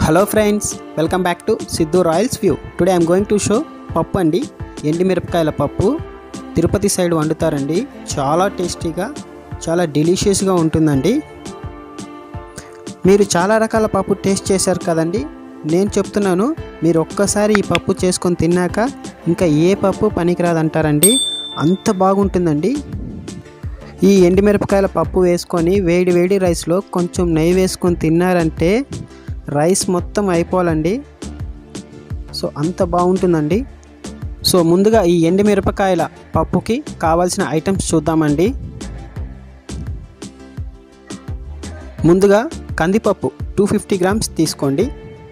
hello friends welcome back to Siddhu royals view today I'm going to show పప్పు అండి ఎండిమిరపకాయల పప్పు Tirupati side వండుతారండి చాలా టేస్టీగా చాలా డెలిషియస్గా ఉంటుందండి మీరు చాలా రకాల పప్పు టేస్ట్ చేశారు కదండి నేను చెప్తున్నాను మీరు ఒక్కసారి ఈ పప్పు చేసుకొని తిన్నాక ఇంకా ఏ పప్పు పనికిరాదంటారండి అంత బాగుంటుందండి ఈ ఎండుమిరపకాయల పప్పు వేసుకొని వేడి వేడి రైస్లో కొంచెం నెయ్యి వేసుకొని తిన్నారంటే రైస్ మొత్తం అయిపోవాలండి సో అంత బాగుంటుందండి సో ముందుగా ఈ ఎండుమిరపకాయల పప్పుకి కావాల్సిన ఐటమ్స్ చూద్దామండి ముందుగా కందిపప్పు టూ ఫిఫ్టీ గ్రామ్స్ తీసుకోండి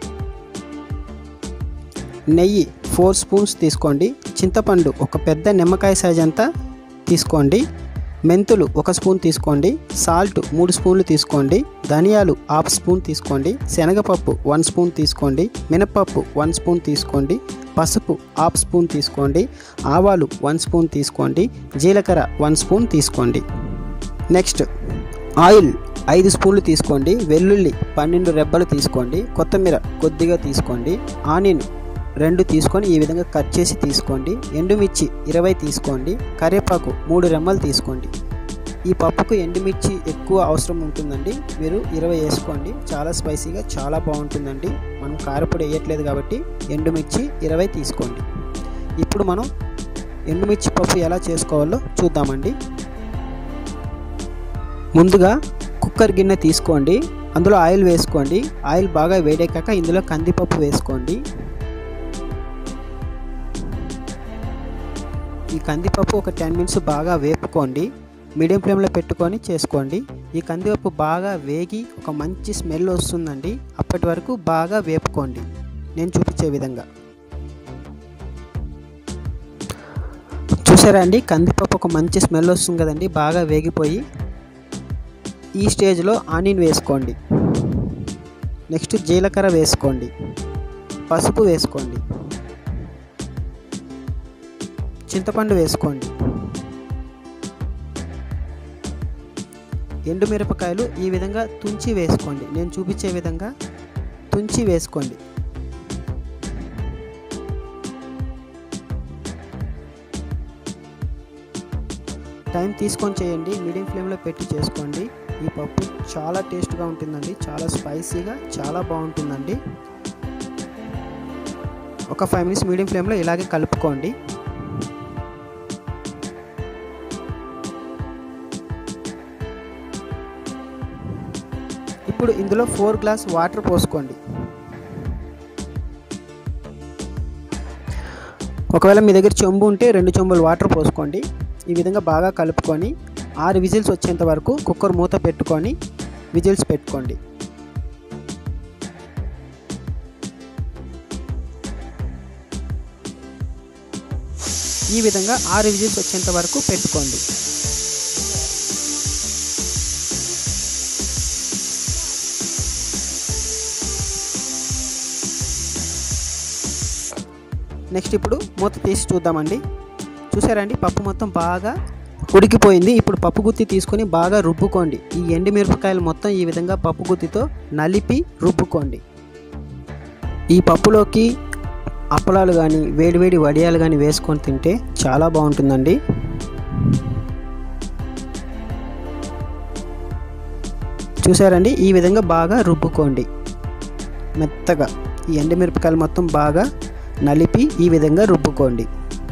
నెయ్యి ఫోర్ స్పూన్స్ తీసుకోండి చింతపండు ఒక పెద్ద నిమ్మకాయ సైజ్ అంతా తీసుకోండి మెంతులు ఒక స్పూన్ తీసుకోండి సాల్ట్ మూడు స్పూన్లు తీసుకోండి ధనియాలు హాఫ్ స్పూన్ తీసుకోండి శనగపప్పు వన్ స్పూన్ తీసుకోండి మినపప్పు వన్ స్పూన్ తీసుకోండి పసుపు హాఫ్ స్పూన్ తీసుకోండి ఆవాలు వన్ స్పూన్ తీసుకోండి జీలకర్ర వన్ స్పూన్ తీసుకోండి నెక్స్ట్ ఆయిల్ ఐదు స్పూన్లు తీసుకోండి వెల్లుల్లి పన్నెండు రెబ్బలు తీసుకోండి కొత్తిమీర కొద్దిగా తీసుకోండి ఆనియన్ రెండు తీసుకొని ఈ విధంగా కట్ చేసి తీసుకోండి ఎండుమిర్చి ఇరవై తీసుకోండి కరివేపాకు మూడు రెమ్మలు తీసుకోండి ఈ పప్పుకు ఎండుమిర్చి ఎక్కువ అవసరం ఉంటుందండి మీరు ఇరవై వేసుకోండి చాలా స్పైసీగా చాలా బాగుంటుందండి మనం కారపొడి వేయట్లేదు కాబట్టి ఎండుమిర్చి ఇరవై తీసుకోండి ఇప్పుడు మనం ఎండుమిర్చి పప్పు ఎలా చేసుకోవాలో చూద్దామండి ముందుగా కుక్కర్ గిన్నె తీసుకోండి అందులో ఆయిల్ వేసుకోండి ఆయిల్ బాగా వేడెక్కాక ఇందులో కందిపప్పు వేసుకోండి ఈ కందిపప్పు ఒక టెన్ మినిట్స్ బాగా వేపుకోండి మీడియం ఫ్లేమ్లో పెట్టుకొని చేసుకోండి ఈ కందిపప్పు బాగా వేగి ఒక మంచి స్మెల్ వస్తుందండి అప్పటి వరకు బాగా వేపుకోండి నేను చూపించే విధంగా చూసారా అండి కందిపప్పు ఒక మంచి స్మెల్ వస్తుంది కదండి బాగా వేగిపోయి ఈ స్టేజ్లో ఆనియన్ వేసుకోండి నెక్స్ట్ జీలకర్ర వేసుకోండి పసుపు వేసుకోండి చింతపండు వేసుకోండి ఎండుమిరపకాయలు ఈ విధంగా తుంచి వేసుకోండి నేను చూపించే విధంగా తుంచి వేసుకోండి టైం తీసుకొని చేయండి మీడియం ఫ్లేమ్లో పెట్టి చేసుకోండి ఈ పప్పు చాలా టేస్ట్గా ఉంటుందండి చాలా స్పైసీగా చాలా బాగుంటుందండి ఒక ఫైవ్ మినిట్స్ మీడియం ఫ్లేమ్లో ఇలాగే కలుపుకోండి ఇప్పుడు ఇందులో ఫోర్ గ్లాస్ వాటర్ పోసుకోండి ఒకవేళ మీ దగ్గర చెంబు ఉంటే రెండు చెంబులు వాటర్ పోసుకోండి ఈ విధంగా బాగా కలుపుకొని ఆరు విజిల్స్ వచ్చేంత వరకు కుక్కర్ మూత పెట్టుకొని విజిల్స్ పెట్టుకోండి ఈ విధంగా ఆరు విజిల్స్ వచ్చేంత వరకు పెట్టుకోండి నెక్స్ట్ ఇప్పుడు మూత తీసి చూద్దామండి చూసారండి పప్పు మొత్తం బాగా ఉడికిపోయింది ఇప్పుడు పప్పు గుత్తి తీసుకొని బాగా రుబ్బుకోండి ఈ ఎండుమిరపకాయలు మొత్తం ఈ విధంగా పప్పు గుత్తితో నలిపి రుబ్బుకోండి ఈ పప్పులోకి అప్పలాలు కానీ వేడివేడి వడియాలు కానీ వేసుకొని తింటే చాలా బాగుంటుందండి చూసారండి ఈ విధంగా బాగా రుబ్బుకోండి మెత్తగా ఈ ఎండుమిరపకాయలు మొత్తం బాగా నలిపి ఈ విధంగా రుబ్బుకోండి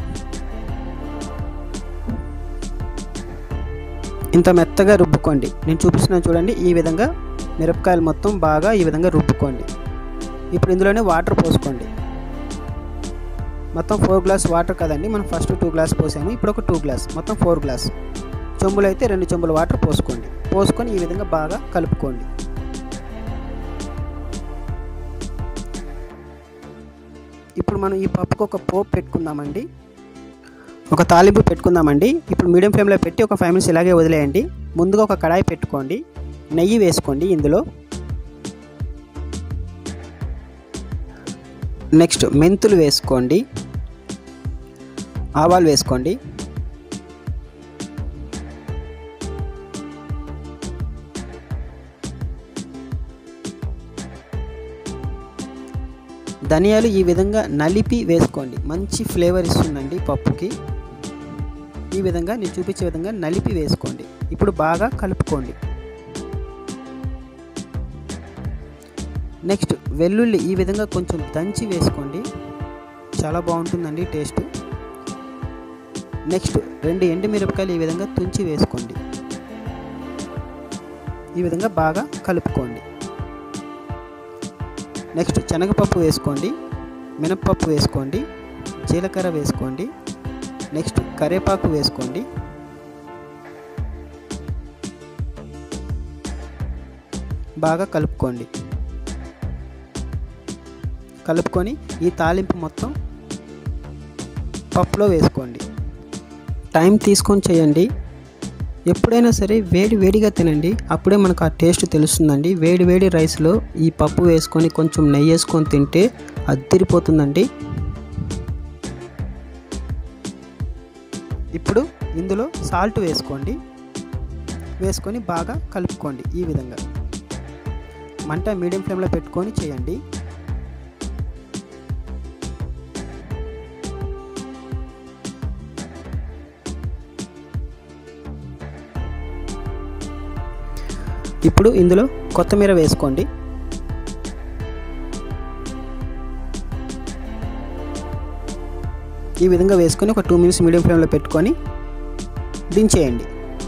ఇంత మెత్తగా రుబ్బుకోండి నేను చూపిస్తున్నాను చూడండి ఈ విధంగా మిరపకాయలు మొత్తం బాగా ఈ విధంగా రుబ్బుకోండి ఇప్పుడు ఇందులోనే వాటర్ పోసుకోండి మొత్తం ఫోర్ గ్లాస్ వాటర్ కదండి మనం ఫస్ట్ టూ గ్లాస్ పోసాము ఇప్పుడు ఒక టూ గ్లాస్ మొత్తం ఫోర్ గ్లాస్ చెంబులు అయితే రెండు చెంబుల వాటర్ పోసుకోండి పోసుకొని ఈ విధంగా బాగా కలుపుకోండి ఇప్పుడు మనం ఈ పప్పుకు ఒక పోపు పెట్టుకుందామండి ఒక తాలింపు పెట్టుకుందామండి ఇప్పుడు మీడియం ఫ్లేమ్లో పెట్టి ఒక ఫైవ్ మినిట్స్ ఇలాగే వదిలేయండి ముందుగా ఒక కడాయి పెట్టుకోండి నెయ్యి వేసుకోండి ఇందులో నెక్స్ట్ మెంతులు వేసుకోండి ఆవాలు వేసుకోండి ధనియాలు ఈ విధంగా నలిపి వేసుకోండి మంచి ఫ్లేవర్ ఇస్తుందండి పప్పుకి ఈ విధంగా నేను చూపించే విధంగా నలిపి వేసుకోండి ఇప్పుడు బాగా కలుపుకోండి నెక్స్ట్ వెల్లుల్లి ఈ విధంగా కొంచెం దంచి వేసుకోండి చాలా బాగుంటుందండి టేస్ట్ నెక్స్ట్ రెండు ఎండుమిరపకాయలు ఈ విధంగా తుంచి వేసుకోండి ఈ విధంగా బాగా కలుపుకోండి నెక్స్ట్ శనగపప్పు వేసుకోండి మినప్పప్పు వేసుకోండి జీలకర్ర వేసుకోండి నెక్స్ట్ కరేపాకు వేసుకోండి బాగా కలుపుకోండి కలుపుకొని ఈ తాలింపు మొత్తం పప్పులో వేసుకోండి టైం తీసుకొని చేయండి ఎప్పుడైనా సరే వేడి వేడిగా తినండి అప్పుడే మనకు ఆ టేస్ట్ తెలుస్తుందండి వేడి వేడి రైస్లో ఈ పప్పు వేసుకొని కొంచెం నెయ్యి వేసుకొని తింటే అద్దిరిపోతుందండి ఇప్పుడు ఇందులో సాల్ట్ వేసుకోండి వేసుకొని బాగా కలుపుకోండి ఈ విధంగా మంట మీడియం ఫ్లేమ్లో పెట్టుకొని చేయండి ఇప్పుడు ఇందులో కొత్తిమీర వేసుకోండి ఈ విధంగా వేసుకొని ఒక టూ మినిట్స్ మీడియం ఫ్లేమ్లో పెట్టుకొని దించేయండి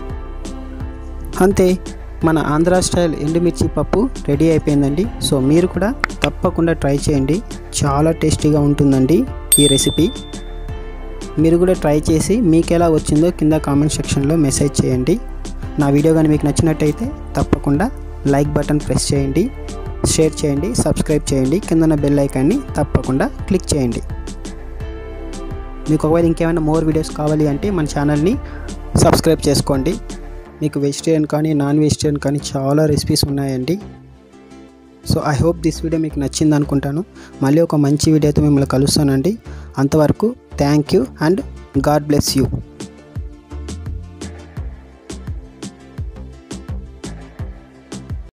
అంతే మన ఆంధ్ర స్టైల్ ఎండుమిర్చి పప్పు రెడీ అయిపోయిందండి సో మీరు కూడా తప్పకుండా ట్రై చేయండి చాలా టేస్టీగా ఉంటుందండి ఈ రెసిపీ మీరు కూడా ట్రై చేసి మీకు ఎలా వచ్చిందో కింద కామెంట్ సెక్షన్లో మెసేజ్ చేయండి నా వీడియో కానీ మీకు నచ్చినట్టయితే తప్పకుండా లైక్ బటన్ ప్రెస్ చేయండి షేర్ చేయండి సబ్స్క్రైబ్ చేయండి కిందన బెల్ ఐకాన్ని తప్పకుండా క్లిక్ చేయండి మీకు ఒకవేళ ఇంకేమైనా మోర్ వీడియోస్ కావాలి అంటే మన ఛానల్ని సబ్స్క్రైబ్ చేసుకోండి మీకు వెజిటేరియన్ కానీ నాన్ వెజిటేరియన్ కానీ చాలా రెసిపీస్ ఉన్నాయండి so I hope this video మీకు నచ్చింది అనుకుంటాను మళ్ళీ ఒక మంచి వీడియోతో మిమ్మల్ని కలుస్తానండి అంతవరకు thank you and god bless you